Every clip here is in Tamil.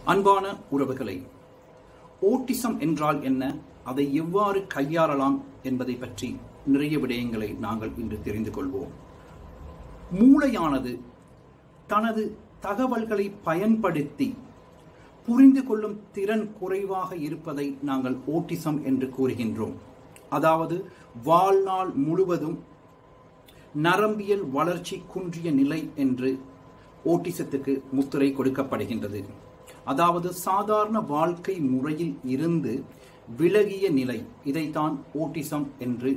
அன்பான உறவுகளை ஓட்டிசம் என்றால் என்ன அதை எவ்வாறு கையாளலாம் என்பதை பற்றி நிறைய விடயங்களை நாங்கள் இன்று தெரிந்து கொள்வோம் மூளையானது தனது தகவல்களை பயன்படுத்தி புரிந்து கொள்ளும் திறன் குறைவாக இருப்பதை நாங்கள் ஓட்டிசம் என்று கூறுகின்றோம் அதாவது வாழ்நாள் முழுவதும் நரம்பியல் வளர்ச்சி குன்றிய நிலை என்று ஓட்டிசத்துக்கு முத்திரை கொடுக்கப்படுகின்றது அதாவது சாதாரண வாழ்க்கை முறையில் இருந்து விலகிய நிலை இதைத்தான் ஓட்டிசம் என்று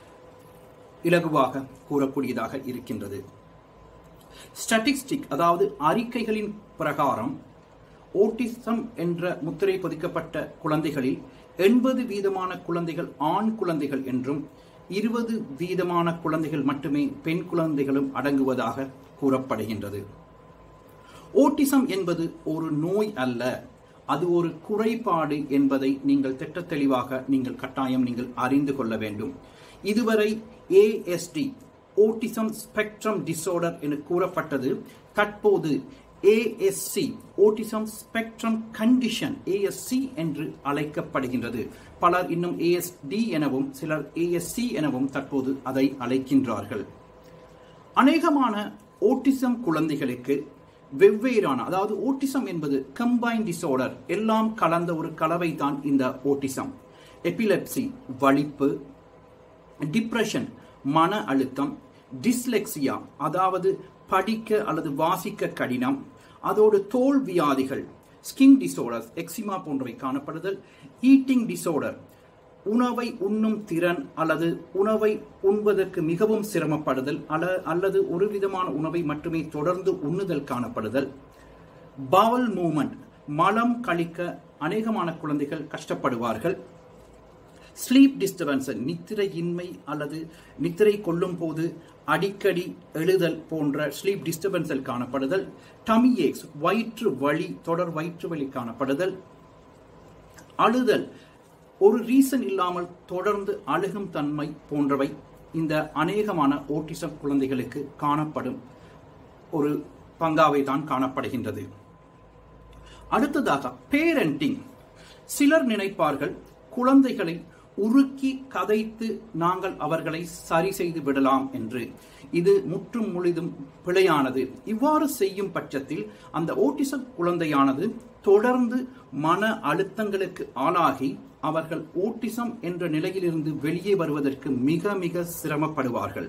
இலகுவாக கூறக்கூடியதாக இருக்கின்றது ஸ்டாட்டிஸ்டிக் அதாவது அறிக்கைகளின் பிரகாரம் ஓட்டிசம் என்ற முத்திரை பதிக்கப்பட்ட குழந்தைகளில் எண்பது வீதமான குழந்தைகள் ஆண் குழந்தைகள் என்றும் இருபது வீதமான குழந்தைகள் மட்டுமே பெண் குழந்தைகளும் அடங்குவதாக கூறப்படுகின்றது ஓட்டிசம் என்பது ஒரு நோய் அல்ல அது ஒரு குறைபாடு என்பதை நீங்கள் திட்ட தெளிவாக நீங்கள் கட்டாயம் நீங்கள் அறிந்து கொள்ள வேண்டும் இதுவரை ஏஎஸ்டி ஓட்டிசம் ஸ்பெக்ட்ரம் டிசார்டர் என கூறப்பட்டது தற்போது ASC autism spectrum condition ASC என்று அழைக்கப்படுகின்றது பலர் இன்னும் ஏஎஸ்டி எனவும் சிலர் ஏஎஸ்சி எனவும் தற்போது அதை அழைக்கின்றார்கள் அநேகமான ஓட்டிசம் குழந்தைகளுக்கு வெவ்வேறான அதாவது ஓட்டிசம் என்பது கம்பைன் டிசார்டர் எல்லாம் கலந்த ஒரு கலவை தான் இந்த ஓட்டிசம் எபிலெப்சி வலிப்பு டிப்ரெஷன் மன அழுத்தம் டிஸ்லெக்சியா அதாவது படிக்க அல்லது வாசிக்க கடினம் அதோடு தோல் வியாதிகள் ஸ்கின் டிசார்டர்ஸ் எக்ஸிமா போன்றவை காணப்படுதல் ஈட்டிங் டிசார்டர் உணவை உண்ணும் திறன் அல்லது உணவை உண்பதற்கு மிகவும் சிரமப்படுதல் அல்ல அல்லது ஒரு விதமான உணவை மட்டுமே தொடர்ந்து உண்ணுதல் காணப்படுதல் பவல் மூமெண்ட் மலம் கழிக்க அநேகமான குழந்தைகள் கஷ்டப்படுவார்கள் ஸ்லீப் டிஸ்டர்பன்ஸ் நித்திரையின்மை அல்லது நித்திரை கொள்ளும் போது அடிக்கடி எழுதல் போன்ற ஸ்லீப் டிஸ்டர்பன்ஸில் காணப்படுதல் டமி ஏக்ஸ் வயிற்று வலி தொடர் வயிற்று வலி காணப்படுதல் அழுதல் ஒரு ரீசன் இல்லாமல் தொடர்ந்து அழுகும் தன்மை போன்றவை இந்த அநேகமான ஓட்டிசம் குழந்தைகளுக்கு காணப்படும் ஒரு பங்காவை தான் காணப்படுகின்றது அடுத்ததாக பேரண்டிங் சிலர் நினைப்பார்கள் குழந்தைகளை உருக்கி கதைத்து நாங்கள் அவர்களை சரி செய்து விடலாம் என்று இது முற்றும் முழுதும் பிழையானது இவ்வாறு செய்யும் பட்சத்தில் அந்த ஓட்டிசம் குழந்தையானது தொடர்ந்து மன அழுத்தங்களுக்கு ஆளாகி அவர்கள் ஓட்டிசம் என்ற நிலையிலிருந்து வெளியே வருவதற்கு மிக மிக சிரமப்படுவார்கள்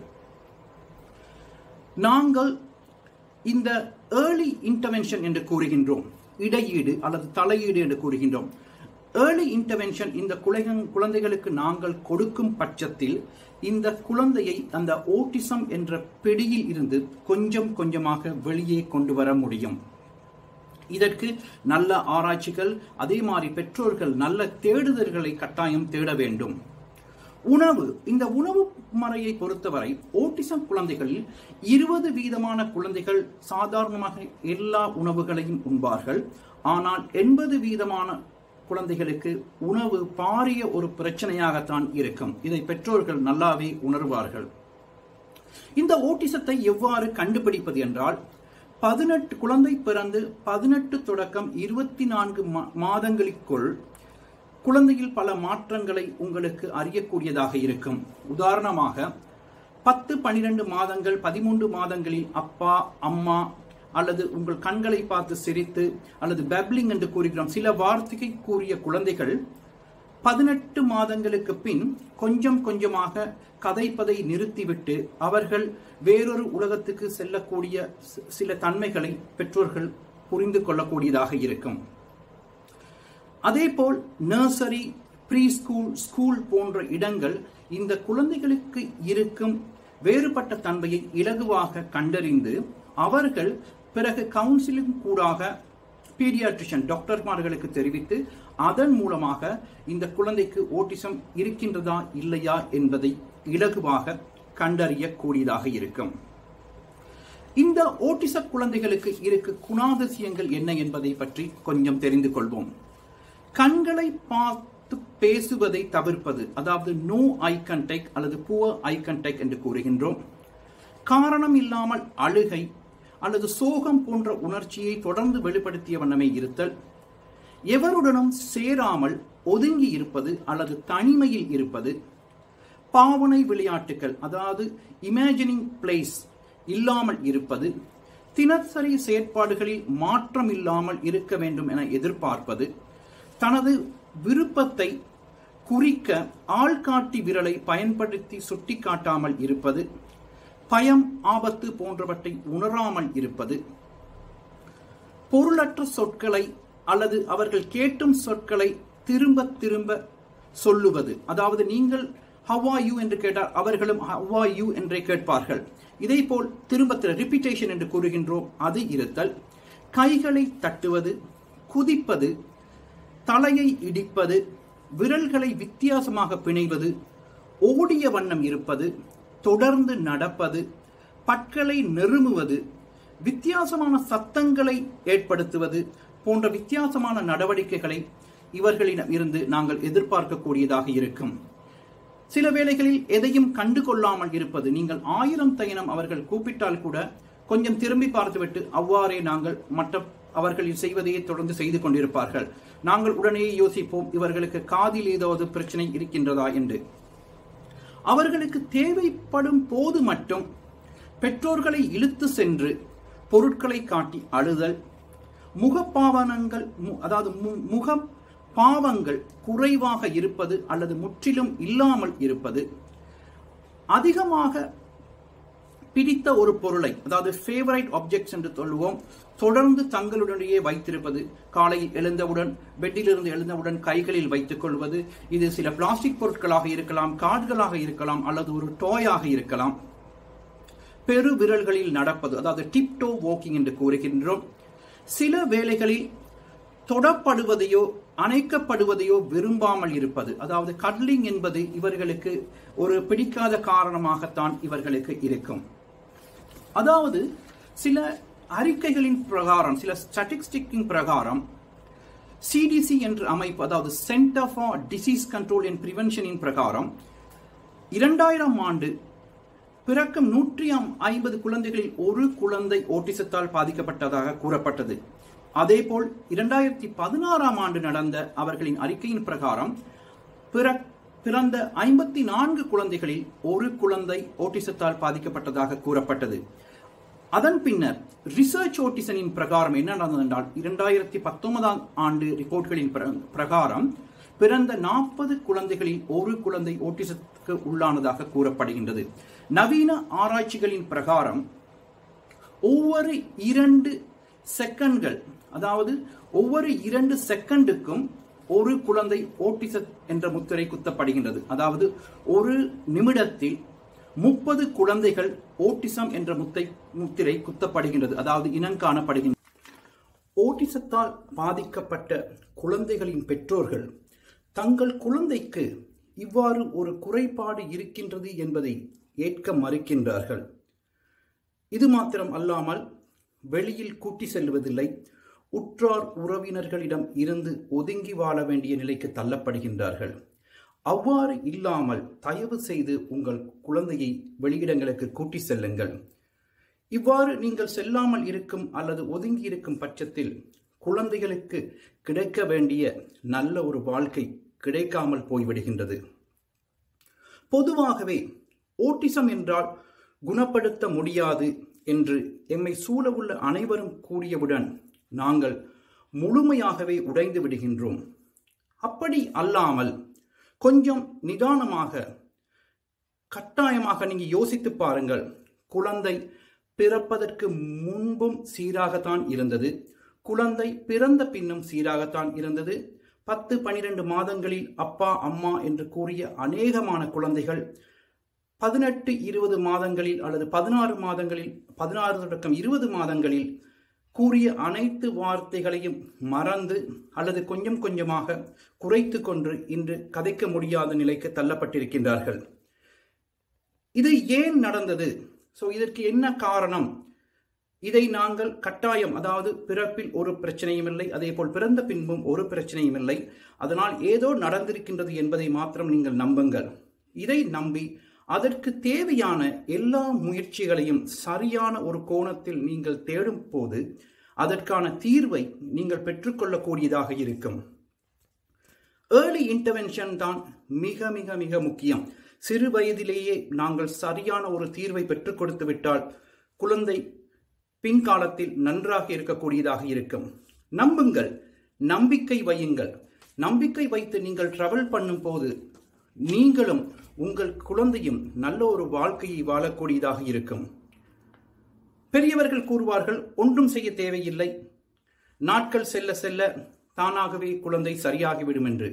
நாங்கள் இந்த ஏர்லி இன்டர்வென்ஷன் என்று கூறுகின்றோம் இடையீடு அல்லது தலையீடு என்று கூறுகின்றோம் ஏர்லி இன்டர்வென்ஷன் இந்த குழந்தைகளுக்கு நாங்கள் கொடுக்கும் பட்சத்தில் இந்த குழந்தையை அந்த ஓட்டிசம் என்ற பிடியில் இருந்து கொஞ்சம் கொஞ்சமாக வெளியே கொண்டு வர முடியும் இதற்கு நல்ல ஆராய்ச்சிகள் அதே மாதிரி பெற்றோர்கள் நல்ல தேடுதல்களை கட்டாயம் தேட வேண்டும் உணவு இந்த உணவு முறையை பொறுத்தவரை ஓட்டிசம் குழந்தைகளில் இருபது வீதமான குழந்தைகள் சாதாரணமாக எல்லா உணவுகளையும் உண்பார்கள் ஆனால் எண்பது வீதமான குழந்தைகளுக்கு உணவு பாரிய ஒரு பிரச்சனையாகத்தான் இருக்கும் இதை பெற்றோர்கள் நல்லாவே உணர்வார்கள் இந்த ஓட்டிசத்தை எவ்வாறு கண்டுபிடிப்பது என்றால் பதினெட்டு குழந்தை பிறந்து பதினெட்டு தொடக்கம் இருபத்தி நான்கு மாதங்களுக்குள் குழந்தையில் பல மாற்றங்களை உங்களுக்கு அறியக்கூடியதாக இருக்கும் உதாரணமாக பத்து பனிரெண்டு மாதங்கள் பதிமூன்று மாதங்களில் அப்பா அம்மா அல்லது உங்கள் கண்களை பார்த்து சிரித்து அல்லது பெப்லிங் என்று கூறுகிறோம் சில வார்த்தையை கூறிய குழந்தைகள் பதினெட்டு மாதங்களுக்கு பின் கொஞ்சம் கொஞ்சமாக கதைப்பதை நிறுத்திவிட்டு அவர்கள் வேறொரு உலகத்துக்கு செல்லக்கூடிய சில தன்மைகளை பெற்றோர்கள் புரிந்து கொள்ளக்கூடியதாக இருக்கும் அதேபோல் நர்சரி ப்ரீ ஸ்கூல் ஸ்கூல் போன்ற இடங்கள் இந்த குழந்தைகளுக்கு இருக்கும் வேறுபட்ட தன்மையை இலகுவாக கண்டறிந்து அவர்கள் பிறகு கவுன்சிலிங் கூடாக பீடியாட்ரிஷன் டாக்டர்மார்களுக்கு தெரிவித்து அதன் மூலமாக இந்த குழந்தைக்கு ஓட்டிசம் இருக்கின்றதா இல்லையா என்பதை இலகுவாக கண்டறியக்கூடியதாக இருக்கும் இந்த ஓட்டிச குழந்தைகளுக்கு இருக்கு குணாதிசயங்கள் என்ன என்பதை பற்றி கொஞ்சம் தெரிந்து கொள்வோம் கண்களை பார்த்து பேசுவதை தவிர்ப்பது அதாவது நோ ஐ கண்டெக்ட் அல்லது புவர் ஐ கண்டெக்ட் என்று கூறுகின்றோம் காரணம் இல்லாமல் அழுகை அல்லது சோகம் போன்ற உணர்ச்சியை தொடர்ந்து வெளிப்படுத்திய வண்ணமே இருத்தல் எவருடனும் சேராமல் ஒதுங்கி இருப்பது அல்லது தனிமையில் இருப்பது பாவனை விளையாட்டுகள் அதாவது இமேஜினிங் பிளேஸ் இல்லாமல் இருப்பது தினசரி செயற்பாடுகளில் மாற்றம் இல்லாமல் இருக்க வேண்டும் என எதிர்பார்ப்பது தனது விருப்பத்தை குறிக்க ஆள்காட்டி விரலை பயன்படுத்தி சுட்டிக்காட்டாமல் இருப்பது பயம் ஆபத்து போன்றவற்றை உணராமல் இருப்பது பொருளற்ற சொற்களை அல்லது அவர்கள் கேட்டும் சொற்களை திரும்ப திரும்ப சொல்லுவது அதாவது நீங்கள் ஹவா யூ என்று கேட்டால் அவர்களும் ஹவா யூ என்றே கேட்பார்கள் இதே போல் திரும்ப ரிப்பீட்டேஷன் என்று கூறுகின்றோம் அது இருத்தல் கைகளை தட்டுவது குதிப்பது தலையை இடிப்பது விரல்களை வித்தியாசமாக பிணைவது ஓடிய வண்ணம் இருப்பது தொடர்ந்து நடப்பது பற்களை நெருமுவது வித்தியாசமான சத்தங்களை ஏற்படுத்துவது போன்ற வித்தியாசமான நடவடிக்கைகளை இவர்களிடம் இருந்து நாங்கள் எதிர்பார்க்கக்கூடியதாக இருக்கும் சில வேளைகளில் எதையும் கண்டு கொள்ளாமல் இருப்பது நீங்கள் ஆயிரம் தைனம் அவர்கள் கூப்பிட்டால் கூட கொஞ்சம் திரும்பி பார்த்துவிட்டு அவ்வாறே நாங்கள் மற்ற அவர்கள் செய்வதையே தொடர்ந்து செய்து கொண்டிருப்பார்கள் நாங்கள் உடனே யோசிப்போம் இவர்களுக்கு காதில் ஏதாவது பிரச்சனை இருக்கின்றதா என்று அவர்களுக்கு தேவைப்படும் போது மட்டும் பெற்றோர்களை இழுத்து சென்று பொருட்களை காட்டி அழுதல் முகப்பாவனங்கள் மு- அதாவது மு- முகம் பாவங்கள் குறைவாக இருப்பது அல்லது முற்றிலும் இல்லாமல் இருப்பது அதிகமாக பிடித்த ஒரு பொருளை அதாவது ஃபேவரைட் ஆப்ஜெக்ட்ஸ் என்று சொல்லுவோம் தொடர்ந்து தங்களுடனேயே வைத்திருப்பது காலையில் எழுந்தவுடன் பெட்டிலிருந்து எழுந்தவுடன் கைகளில் வைத்துக் கொள்வது இது சில பிளாஸ்டிக் பொருட்களாக இருக்கலாம் கார்டுகளாக இருக்கலாம் அல்லது ஒரு டோயாக இருக்கலாம் பெரு விரல்களில் நடப்பது அதாவது டிப்டோ வாக்கிங் என்று கூறுகின்றோம் சில வேளைகளில் தொடப்படுவதையோ அணைக்கப்படுவதையோ விரும்பாமல் இருப்பது அதாவது கடலிங் என்பது இவர்களுக்கு ஒரு பிடிக்காத காரணமாகத்தான் இவர்களுக்கு இருக்கும் அதாவது சில அறிக்கைகளின் பிரகாரம் சில ஸ்டாட்டிஸ்டிக்கின் பிரகாரம் சிடிசி என்ற அமைப்பு அதாவது centre for disease control and பிரிவென்ஷனின் பிரகாரம் இரண்டாயிரம் ஆண்டு பிறக்கும் நூற்றி ஐம்பது குழந்தைகளில் ஒரு குழந்தை ஓட்டிசத்தால் பாதிக்கப்பட்டதாக கூறப்பட்டது அதேபோல் இரண்டாயிரத்தி பதினாறாம் ஆண்டு நடந்த அவர்களின் அறிக்கையின் பிரகாரம் பிற- பிறந்த ஐம்பத்தி நான்கு குழந்தைகளில் ஒரு குழந்தை ஓட்டிசத்தால் பாதிக்கப்பட்டதாக கூறப்பட்டது அதன் பின்னர் ரிசர்ச் ஓட்டிசனின் பிரகாரம் என்ன நடந்தது என்றால் இரண்டாயிரத்தி பத்தொன்பதாம் ஆண்டு ரிப்போர்ட்களின் பிர- பிரகாரம் பிறந்த நாற்பது குழந்தைகளில் ஒரு குழந்தை ஓட்டிசத்துக்கு உள்ளானதாக கூறப்படுகின்றது நவீன ஆராய்ச்சிகளின் பிரகாரம் ஒவ்வொரு இரண்டு செகண்ட்கள் அதாவது ஒவ்வொரு இரண்டு செகண்டுக்கும் ஒரு குழந்தை ஓட்டிசம் என்ற முத்திரை குத்தப்படுகின்றது அதாவது ஒரு நிமிடத்தில் முப்பது குழந்தைகள் ஓட்டிசம் என்ற முத்தை முத்திரை குத்தப்படுகின்றது அதாவது இனங்காணப்படுகின்றது ஓட்டிசத்தால் பாதிக்கப்பட்ட குழந்தைகளின் பெற்றோர்கள் தங்கள் குழந்தைக்கு இவ்வாறு ஒரு குறைபாடு இருக்கின்றது என்பதை ஏற்க மறுக்கின்றார்கள் இது மாத்திரம் அல்லாமல் வெளியில் கூட்டி செல்வதில்லை உற்றார் உறவினர்களிடம் இருந்து ஒதுங்கி வாழ வேண்டிய நிலைக்கு தள்ளப்படுகின்றார்கள் அவ்வாறு இல்லாமல் தயவு செய்து உங்கள் குழந்தையை வெளியிடங்களுக்கு கூட்டி செல்லுங்கள் இவ்வாறு நீங்கள் செல்லாமல் இருக்கும் அல்லது ஒதுங்கி இருக்கும் பட்சத்தில் குழந்தைகளுக்கு கிடைக்க வேண்டிய நல்ல ஒரு வாழ்க்கை கிடைக்காமல் போய்விடுகின்றது பொதுவாகவே ஓட்டிசம் என்றால் குணப்படுத்த முடியாது என்று எம்மை சூழவுள்ள அனைவரும் கூறியவுடன் நாங்கள் முழுமையாகவே உடைந்து விடுகின்றோம் அப்படி அல்லாமல் கொஞ்சம் நிதானமாக கட்டாயமாக நீங்க யோசித்து பாருங்கள் குழந்தை பிறப்பதற்கு முன்பும் சீராகத்தான் இருந்தது குழந்தை பிறந்த பின்னும் சீராகத்தான் இருந்தது பத்து பனிரெண்டு மாதங்களில் அப்பா அம்மா என்று கூறிய அநேகமான குழந்தைகள் பதினெட்டு இருபது மாதங்களில் அல்லது பதினாறு மாதங்களில் பதினாறு தொடக்கம் இருபது மாதங்களில் கூறிய அனைத்து வார்த்தைகளையும் மறந்து அல்லது கொஞ்சம் கொஞ்சமாக குறைத்து கொண்டு இன்று கதைக்க முடியாத நிலைக்கு தள்ளப்பட்டிருக்கின்றார்கள் இது ஏன் நடந்தது ஸோ இதற்கு என்ன காரணம் இதை நாங்கள் கட்டாயம் அதாவது பிறப்பில் ஒரு பிரச்சனையும் இல்லை அதே போல் பிறந்த பின்பும் ஒரு பிரச்சனையும் இல்லை அதனால் ஏதோ நடந்திருக்கின்றது என்பதை மாத்திரம் நீங்கள் நம்புங்கள் இதை நம்பி அதற்கு தேவையான எல்லா முயற்சிகளையும் சரியான ஒரு கோணத்தில் நீங்கள் தேடும் போது அதற்கான தீர்வை நீங்கள் பெற்றுக்கொள்ளக்கூடியதாக இருக்கும் ஏர்லி இன்டர்வென்ஷன் தான் மிக மிக மிக முக்கியம் சிறு வயதிலேயே நாங்கள் சரியான ஒரு தீர்வை பெற்றுக் கொடுத்து விட்டால் குழந்தை பின்காலத்தில் நன்றாக இருக்கக்கூடியதாக இருக்கும் நம்புங்கள் நம்பிக்கை வையுங்கள் நம்பிக்கை வைத்து நீங்கள் ட்ராவல் பண்ணும் போது நீங்களும் உங்கள் குழந்தையும் நல்ல ஒரு வாழ்க்கையை வாழக்கூடியதாக இருக்கும் பெரியவர்கள் கூறுவார்கள் ஒன்றும் செய்ய தேவையில்லை நாட்கள் செல்ல செல்ல தானாகவே குழந்தை சரியாகிவிடும் என்று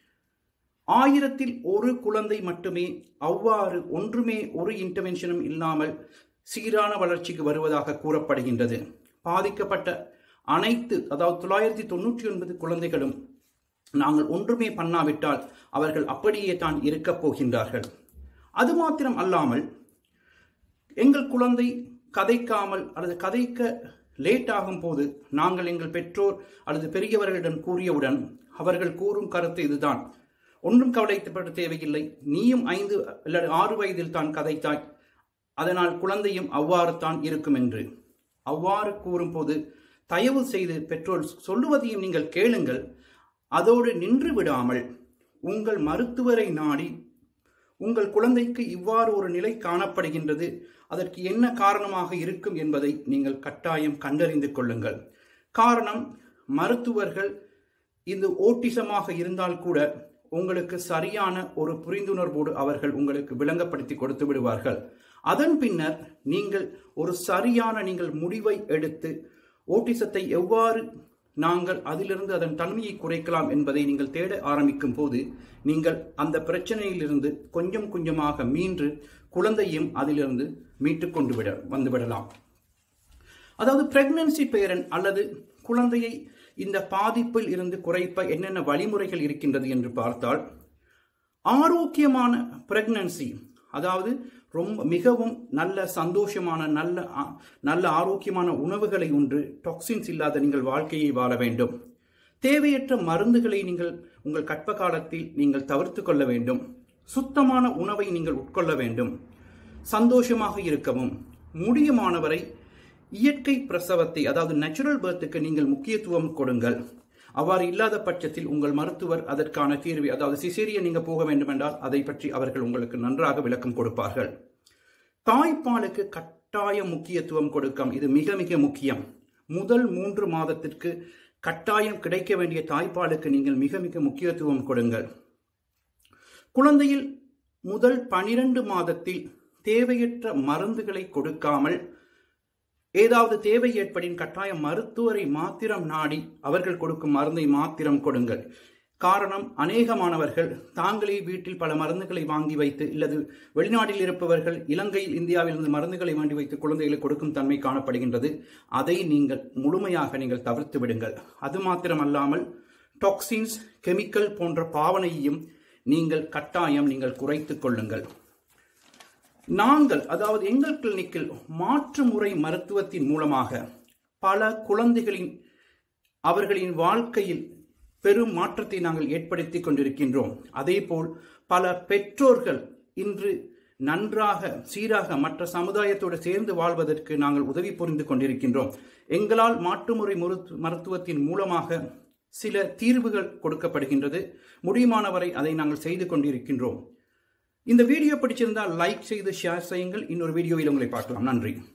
ஆயிரத்தில் ஒரு குழந்தை மட்டுமே அவ்வாறு ஒன்றுமே ஒரு இன்டர்வென்ஷனும் இல்லாமல் சீரான வளர்ச்சிக்கு வருவதாக கூறப்படுகின்றது பாதிக்கப்பட்ட அனைத்து அதாவது தொள்ளாயிரத்தி தொண்ணூற்றி ஒன்பது குழந்தைகளும் நாங்கள் ஒன்றுமே பண்ணாவிட்டால் அவர்கள் அப்படியே தான் இருக்கப் போகின்றார்கள் அது மாத்திரம் அல்லாமல் எங்கள் குழந்தை கதைக்காமல் அல்லது கதைக்க லேட் ஆகும் போது நாங்கள் எங்கள் பெற்றோர் அல்லது பெரியவர்களிடம் கூறியவுடன் அவர்கள் கூறும் கருத்து இதுதான் ஒன்றும் கவலைப்பட தேவையில்லை நீயும் ஐந்து அல்லது ஆறு வயதில் தான் கதைத்தாய் அதனால் குழந்தையும் அவ்வாறு தான் இருக்கும் என்று அவ்வாறு கூறும்போது தயவு செய்து பெற்றோர் சொல்லுவதையும் நீங்கள் கேளுங்கள் அதோடு நின்று விடாமல் உங்கள் மருத்துவரை நாடி உங்கள் குழந்தைக்கு இவ்வாறு ஒரு நிலை காணப்படுகின்றது அதற்கு என்ன காரணமாக இருக்கும் என்பதை நீங்கள் கட்டாயம் கண்டறிந்து கொள்ளுங்கள் காரணம் மருத்துவர்கள் இது ஓட்டிசமாக இருந்தால் கூட உங்களுக்கு சரியான ஒரு புரிந்துணர்வோடு அவர்கள் உங்களுக்கு விளங்கப்படுத்தி கொடுத்து விடுவார்கள் அதன் பின்னர் நீங்கள் ஒரு சரியான நீங்கள் முடிவை எடுத்து ஓட்டிசத்தை எவ்வாறு நாங்கள் அதிலிருந்து அதன் தன்மையை குறைக்கலாம் என்பதை நீங்கள் தேட ஆரம்பிக்கும் போது நீங்கள் அந்த பிரச்சனையிலிருந்து கொஞ்சம் கொஞ்சமாக மீண்டு குழந்தையும் அதிலிருந்து மீட்டு கொண்டு விட வந்துவிடலாம் அதாவது பிரெக்னன்சி பேரன் அல்லது குழந்தையை இந்த பாதிப்பில் இருந்து குறைப்ப என்னென்ன வழிமுறைகள் இருக்கின்றது என்று பார்த்தால் ஆரோக்கியமான பிரெக்னன்சி அதாவது ரொம்ப மிகவும் நல்ல சந்தோஷமான நல்ல ஆ- நல்ல ஆரோக்கியமான உணவுகளை உண்டு டாக்ஸின்ஸ் இல்லாத நீங்கள் வாழ்க்கையை வாழ வேண்டும் தேவையற்ற மருந்துகளை நீங்கள் உங்கள் கற்ப காலத்தில் நீங்கள் தவிர்த்து கொள்ள வேண்டும் சுத்தமான உணவை நீங்கள் உட்கொள்ள வேண்டும் சந்தோஷமாக இருக்கவும் முடியுமானவரை இயற்கை பிரசவத்தை அதாவது நேச்சுரல் பர்த்துக்கு நீங்கள் முக்கியத்துவம் கொடுங்கள் அவ்வாறு இல்லாத பட்சத்தில் உங்கள் மருத்துவர் அதற்கான தீர்வை அதாவது சிசேரியன் நீங்க போக வேண்டும் என்றால் அதை பற்றி அவர்கள் உங்களுக்கு நன்றாக விளக்கம் கொடுப்பார்கள் தாய்ப்பாலுக்கு கட்டாய முக்கியத்துவம் கொடுக்கம் இது மிக மிக முக்கியம் முதல் மூன்று மாதத்திற்கு கட்டாயம் கிடைக்க வேண்டிய தாய்ப்பாலுக்கு நீங்கள் மிக மிக முக்கியத்துவம் கொடுங்கள் குழந்தையில் முதல் பனிரெண்டு மாதத்தில் தேவையற்ற மருந்துகளை கொடுக்காமல் ஏதாவது தேவை ஏற்படின் கட்டாயம் மருத்துவரை மாத்திரம் நாடி அவர்கள் கொடுக்கும் மருந்தை மாத்திரம் கொடுங்கள் காரணம் அநேகமானவர்கள் தாங்களே வீட்டில் பல மருந்துகளை வாங்கி வைத்து இல்லது வெளிநாட்டில் இருப்பவர்கள் இலங்கையில் இந்தியாவிலிருந்து மருந்துகளை வாங்கி வைத்து குழந்தைகளுக்கு கொடுக்கும் தன்மை காணப்படுகின்றது அதை நீங்கள் முழுமையாக நீங்கள் தவிர்த்து விடுங்கள் அது மாத்திரமல்லாமல் டாக்ஸின்ஸ் கெமிக்கல் போன்ற பாவனையையும் நீங்கள் கட்டாயம் நீங்கள் குறைத்துக் கொள்ளுங்கள் நாங்கள் அதாவது எங்கள் கிளினிக்கில் மாற்று முறை மருத்துவத்தின் மூலமாக பல குழந்தைகளின் அவர்களின் வாழ்க்கையில் பெரும் மாற்றத்தை நாங்கள் ஏற்படுத்தி கொண்டிருக்கின்றோம் அதேபோல் பல பெற்றோர்கள் இன்று நன்றாக சீராக மற்ற சமுதாயத்தோடு சேர்ந்து வாழ்வதற்கு நாங்கள் உதவி புரிந்து கொண்டிருக்கின்றோம் எங்களால் மாற்றுமுறை மருத்து- மருத்துவத்தின் மூலமாக சில தீர்வுகள் கொடுக்கப்படுகின்றது முடியுமானவரை அதை நாங்கள் செய்து கொண்டிருக்கின்றோம் இந்த வீடியோ பிடிச்சிருந்தால் லைக் செய்து ஷேர் செய்யுங்கள் இன்னொரு வீடியோவில் உங்களை பார்க்கலாம் நன்றி